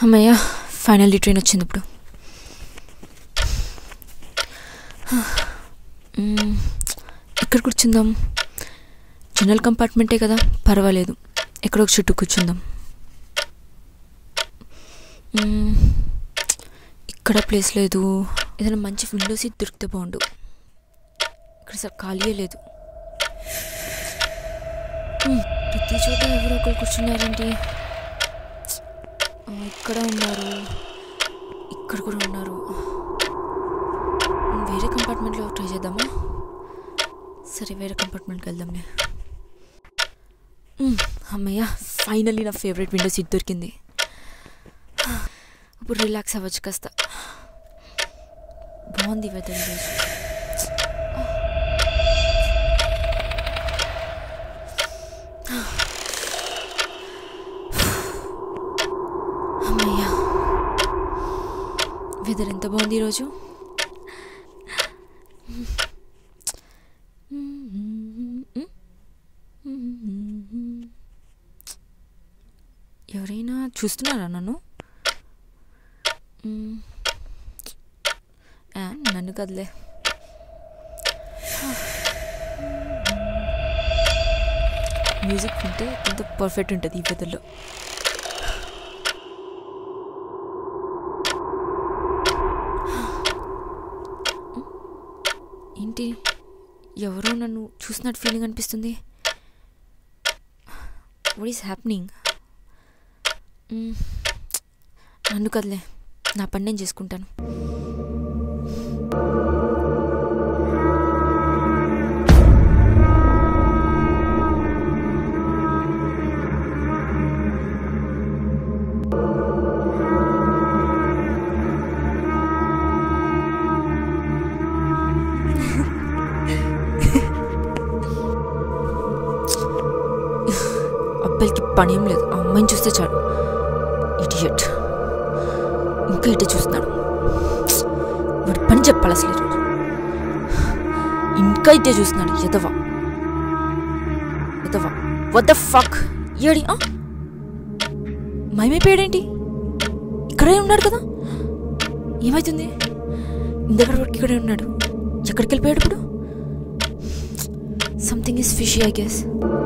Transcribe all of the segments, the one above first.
అమ్మయ్య finally train వచ్చింది ఇప్పుడు మ్మ్. ఎక్కడ కూర్చుందాం జనరల్ కంపార్ట్మెంటే కదా పర్వాలేదు ఎక్కడో ఒక చుట్టూ కూర్చుందాం మ్మ్. ఇక్కడ ప్లేస్ లేదు ఏదైనా మంచి విండో సీట్ దొరికితే బాగుండు ఇక్కడ అసలు ఖాళీయే లేదు మ్మ్. ప్రతి చోట ఎవరో ఒకరు కూర్చున్నారండి ఆ, ఇక్కడ ఉన్నారు ఇక్కడ కూడా ఉన్నారు వేరే కంపార్ట్మెంట్లో ట్రై చేద్దామా సరే వేరే కంపార్ట్మెంట్కి వెళ్దాంలే మ్మ్, అమ్మయ్య ఫైనల్లీ నా ఫేవరెట్ విండో సీట్ దొరికింది ఇప్పుడు రిలాక్స్ అవ్వచ్చు కాస్త బాగుంది వెదర్ ఈరోజు అమ్మయ్య వెదర్ ఎంత బాగుంది ఈరోజు ఎవరైనా చూస్తున్నారా నన్ను మ్మ్. ఆ, నన్ను కదలే మ్యూజిక్ వింటే ఎంత పర్ఫెక్ట్ ఉంటుంది ఈ వెదర్లో ఏంటి ఎవరో నన్ను చూసినట్టు ఫీలింగ్ అనిపిస్తుంది వాట్ ఈస్ హ్యాప్నింగ్ నన్ను కదలే నా పని నేను చేసుకుంటాను అబ్బాయికి పని ఏం లేదు ఆ అమ్మాయిని చూస్తే చాలు ఇడియట్ ఇంకా ఇటే చూస్తున్నాడు వాడి పని చెప్పాలి అసలు ఈరోజు ఇంకా ఇటే చూస్తున్నాడు ఎదవా ఎదవా వద్ద ఫక్ ఏడి ఆ? మైమైపోయాడేంటి ఇక్కడే ఉన్నాడు కదా ఏమైతుంది ఇందక్కడ వరకు ఇక్కడే ఉన్నాడు ఎక్కడికి వెళ్ళిపోయాడు ఇప్పుడు something is fishy I guess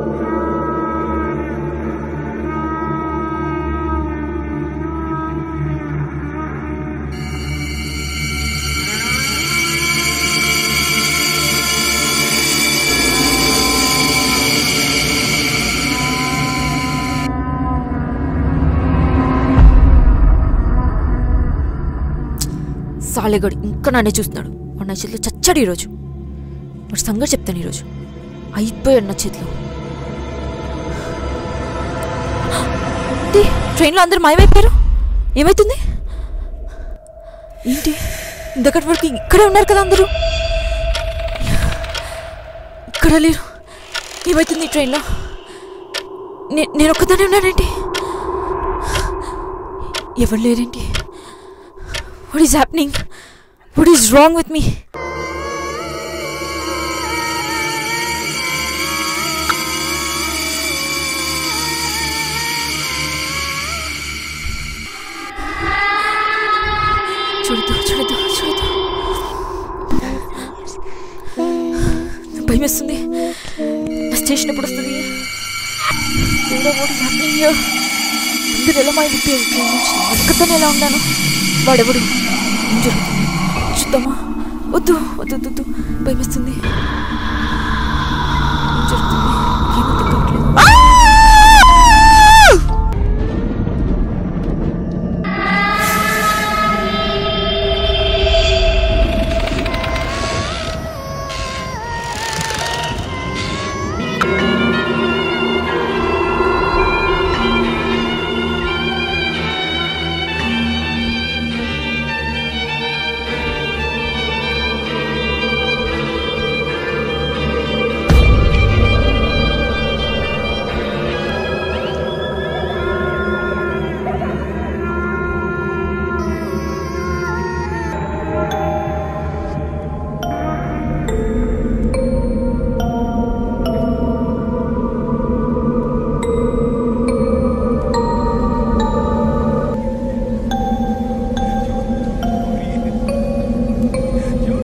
సాలెగడు ఇంకా నన్నే చూస్తున్నాడు వాడు నా చేతిలో చచ్చాడు ఈరోజు వాడు సంగతి చెప్తాను ఈరోజు అయిపోయాడు నా చేతిలో ఏంటి ట్రైన్లో అందరూ మాయమైపోయారు ఏమైతుంది ఏంటి ఇంతకటి వరకు ఇక్కడే ఉన్నారు కదా అందరూ ఇక్కడ లేరు ఏమైతుంది ఈ ట్రైన్లో నే- నేను ఒక్కదానే ఉన్నానేంటి ఎవరు లేరేంటి What is happening? What is wrong with me? చూడద్దు చూడద్దు చూడద్దు భయం వేస్తుంది నా స్టేషన్ ఎప్పుడు వస్తుంది దేవుడా, what is happening here? అందరు ఎలా మైపోయారు ట్రైన్ నుంచి ఒక్కతోనే ఎలా ఉన్నాను వాడెవడు ఏం జరుగుతుంది చూద్దామా వద్దు వద్దు వద్దు వద్దు భయమేస్తుంది